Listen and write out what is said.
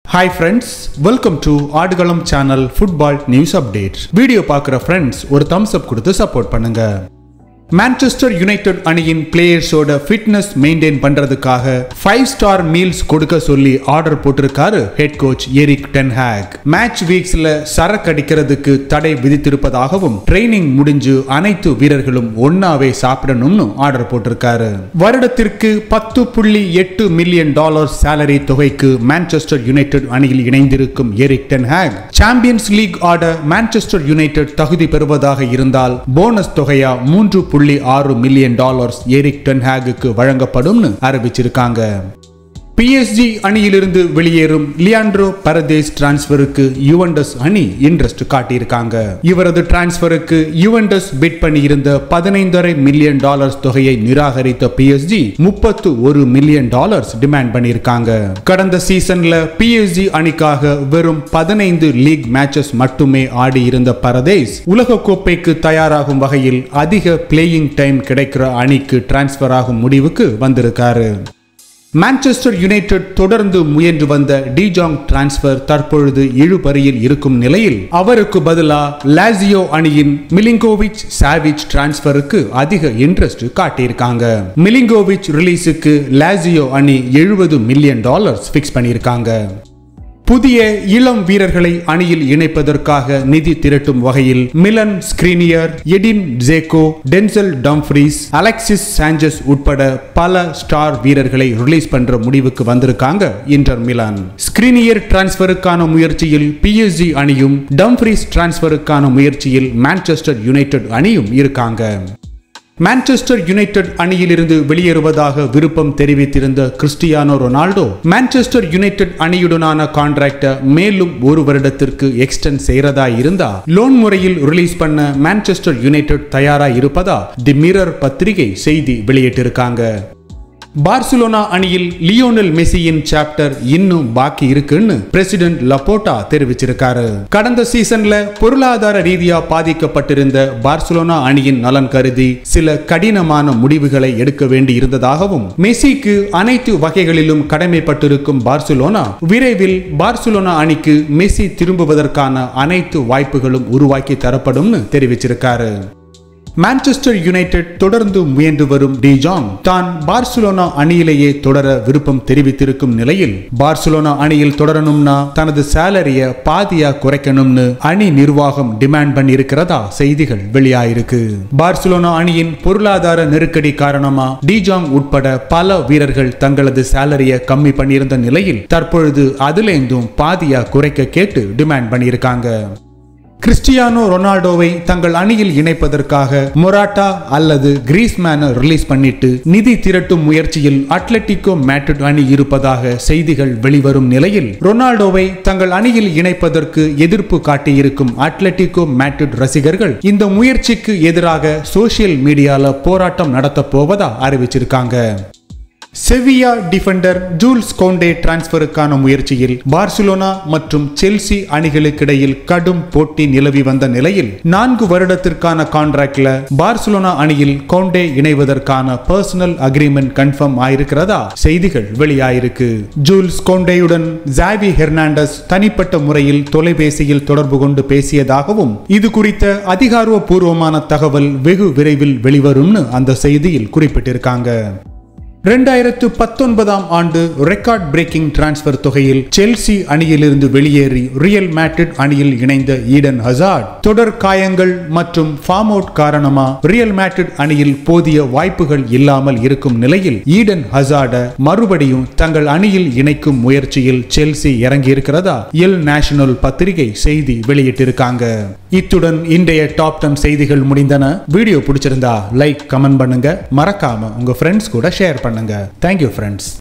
hi friends welcome to Aadukalam channel football news update video பார்க்குற friends ஒரு thumbs up கொடுத்து support பண்ணுங்க Manchester United அணியின் பிளேயர்ஸோட ஃபிட்னஸ் மெயின்டைன் பண்றதுக்காக ஃபைவ் ஸ்டார் மீல்ஸ் கொடுக்க சொல்லி ஆர்டர் போட்டிருக்காரு head coach Erik ten Hag match வீக்ஸ்ல சரக்கு அடிக்கிறதுக்கு தடை விதித்திருப்பதாகவும் ட்ரைனிங் முடிஞ்சு அனைத்து வீரர்களும் ஒன்னாவே சாப்பிடணும்னு ஆர்டர் போட்டிருக்காரு வருடத்திற்கு பத்து புள்ளி எட்டு மில்லியன் டாலர் சேலரி தொகைக்கு மான்செஸ்டர் யுனைடெட் அணியில் இணைந்திருக்கும் எரிக் டென்ஹாக் சாம்பியன்ஸ் லீக் ஆட மான்செஸ்டர் யுனைடெட் தகுதி பெறுவதாக இருந்தால் போனஸ் தொகையா மூன்று புள்ளி ஆறு மில்லியன் டாலர்ஸ் எரிக் டென்ஹாகுக்கு வழங்கப்படும்னு அறிவிச்சிருக்காங்க பிஎஸ்ஜி அணியிலிருந்து வெளியேறும் லியாண்ட்ரோ பரதேஸ் டிரான்ஸ்பருக்கு யுவண்டஸ் அணி இன்ட்ரெஸ்ட் காட்டியிருக்காங்க இவரது டிரான்ஸ்பருக்கு யுவண்டஸ் பிட் பண்ணியிருந்த பதினைந்தரை மில்லியன் டாலர்ஸ் தொகையை நிராகரித்த பிஎஸ்ஜி முப்பத்து ஒரு மில்லியன் டாலர்ஸ் டிமாண்ட் பண்ணியிருக்காங்க கடந்த சீசன்ல பிஎஸ்ஜி அணிக்காக வெறும் பதினைந்து லீக் மேட்சஸ் மட்டுமே ஆடி இருந்த பரதேஸ் உலக கோப்பைக்கு தயாராகும் வகையில் அதிக பிளேயிங் டைம் கிடைக்கிற அணிக்கு டிரான்ஸ்பர் ஆகும் முடிவுக்கு வந்திருக்காரு மான்செஸ்டர் யுனைடெட் தொடர்ந்து முயன்று வந்த டிஜாங் டிரான்ஸ்பர் தற்பொழுது இழுபறியில் இருக்கும் நிலையில் அவருக்கு பதிலா லாசியோ அணியின் மிலிங்கோவிச் சாவிச் டிரான்ஸ்பருக்கு அதிக இன்ட்ரெஸ்ட் காட்டியிருக்காங்க மிலிங்கோவிச் ரிலீஸுக்கு லாசியோ அணி எழுபது மில்லியன் டாலர்ஸ் பிக்ஸ் பண்ணியிருக்காங்க புதிய இளம் வீரர்களை அணியில் இணைப்பதற்காக நிதி திரட்டும் வகையில் Milan Skriniar Edin Dzeko Denzel Dumfries Alexis Sanchez உட்பட பல ஸ்டார் வீரர்களை ரிலீஸ் பண்ற முடிவுக்கு வந்திருக்காங்க இன்டர் மிலான் ஸ்கிரீனியர் டிரான்ஸ்பருக்கான முயற்சியில் பிஎஸ்ஜி அணியும் டம்ஃப்ரீஸ் டிரான்ஸ்பருக்கான முயற்சியில் மான்செஸ்டர் யுனைடெட் அணியும் இருக்காங்க மான்செஸ்டர் யுனைடெட் அணியிலிருந்து வெளியேறுவதாக விருப்பம் தெரிவித்திருந்த கிறிஸ்டியானோ ரொனால்டோ மான்செஸ்டர் யுனைடெட் அணியுடனான கான்ட்ராக்டை மேலும் ஒரு வருடத்திற்கு எக்ஸ்டெண்ட் செய்யறதா இருந்தா லோன் முறையில் ரிலீஸ் பண்ண மான்செஸ்டர் யுனைடெட் தயாரா இருப்பதா தி மிரர் பத்திரிகை செய்தி வெளியிட்டிருக்காங்க பார்சிலோனா அணியில் லியோனல் மெஸ்ஸியின் சாப்டர் இன்னும் பாக்கி இருக்குன்னு பிரசிடென்ட் லப்போட்டா தெரிவிச்சிருக்காரு கடந்த சீசன்ல பொருளாதார ரீதியா பாதிக்கப்பட்டிருந்த பார்சிலோனா அணியின் நலன் கருதி சில கடினமான முடிவுகளை எடுக்க வேண்டி இருந்ததாகவும் மெஸ்ஸிக்கு அனைத்து வகைகளிலும் கடமைப்பட்டிருக்கும் பார்சிலோனா விரைவில் பார்சிலோனா அணிக்கு மெஸ்ஸி திரும்புவதற்கான அனைத்து வாய்ப்புகளும் உருவாக்கி தரப்படும்னு தெரிவிச்சிருக்காரு மான்செஸ்டர் யுனைடெட் தொடர்ந்து முயன்று வரும் டிஜாங் தான் பார்சிலோனா அணியிலேயே தொடர விருப்பம் தெரிவித்திருக்கும் நிலையில் பார்சிலோனா அணியில் தொடரணும்னா தனது சேலரிய பாதியா குறைக்கணும்னு அணி நிர்வாகம் டிமாண்ட் பண்ணி இருக்கிறதா செய்திகள் வெளியாயிருக்கு பார்சிலோனா அணியின் பொருளாதார நெருக்கடி காரணமா டிஜாங் உட்பட பல வீரர்கள் தங்களது சேலரிய கம்மி பண்ணியிருந்த நிலையில் தற்பொழுது அதிலேந்தும் பாதியா குறைக்க கேட்டு டிமாண்ட் பண்ணியிருக்காங்க கிறிஸ்டியானோ ரொனால்டோவை தங்கள் அணியில் இணைப்பதற்காக மொராட்டா அல்லது கிரீஸ்மேனை ரிலீஸ் பண்ணிட்டு நிதி திரட்டும் முயற்சியில் அட்லட்டிகோ மேட்ரிட் அணி இருப்பதாக செய்திகள் வெளிவரும் நிலையில் ரொனால்டோவை தங்கள் அணியில் இணைப்பதற்கு எதிர்ப்பு காட்டியிருக்கும் அட்லட்டிகோ மேட்ரிட் ரசிகர்கள் இந்த முயற்சிக்கு எதிராக சோசியல் மீடியால போராட்டம் நடத்த போவதா அறிவிச்சிருக்காங்க செவியா டிஃபெண்டர் ஜூல்ஸ் கோண்டே டிரான்ஸ்பருக்கான முயற்சியில் பார்சிலோனா மற்றும் செல்சி அணிகளுக்கிடையில் கடும் போட்டி நிலவி வந்த நிலையில் நான்கு வருடத்திற்கான கான்ட்ராக்ட்ல பார்சிலோனா அணியில் கோண்டே இணைவதற்கான பர்சனல் அக்ரிமெண்ட் கன்ஃபார்ம் ஆயிருக்கிறதா செய்திகள் வெளியாயிருக்கு ஜூல்ஸ் கோண்டேயுடன் ஜாவி ஹெர்னாண்டஸ் தனிப்பட்ட முறையில் தொலைபேசியில் தொடர்பு கொண்டு பேசியதாகவும் இது குறித்த அதிகாரப்பூர்வமான தகவல் வெகு விரைவில் வெளிவரும்னு அந்த செய்தியில் குறிப்பிட்டிருக்காங்க ரெண்டாயிரத்து பத்தொன்பதாம் ஆண்டு ரெக்கார்ட் பிரேக்கிங் டிரான்ஸ்பர் தொகையில் செல்சி அணியிலிருந்து வெளியேறி ரியல் மேட்ரிட் அணியில் இணைந்த ஈடன் ஹசார்ட் தொடர் காயங்கள் மற்றும் ஃபார்ம் அவுட் காரணமா ரியல் மேட்ரிட் அணியில் போதிய வாய்ப்புகள் இல்லாமல் இருக்கும் நிலையில் ஈடன் ஹசார்ட மறுபடியும் தங்கள் அணியில் இணைக்கும் முயற்சியில் செல்சி இறங்கியிருக்கிறதா எல் நேஷனல் பத்திரிகை செய்தி வெளியிட்டிருக்காங்க இத்துடன் இன்றைய டாப் டென் செய்திகள் முடிந்தன வீடியோ பிடிச்சிருந்தா லைக் கமெண்ட் பண்ணுங்க மறக்காம உங்க ஃப்ரெண்ட்ஸ் கூட ஷேர் பண்ணுங்க தேங்க்யூ ஃப்ரெண்ட்ஸ்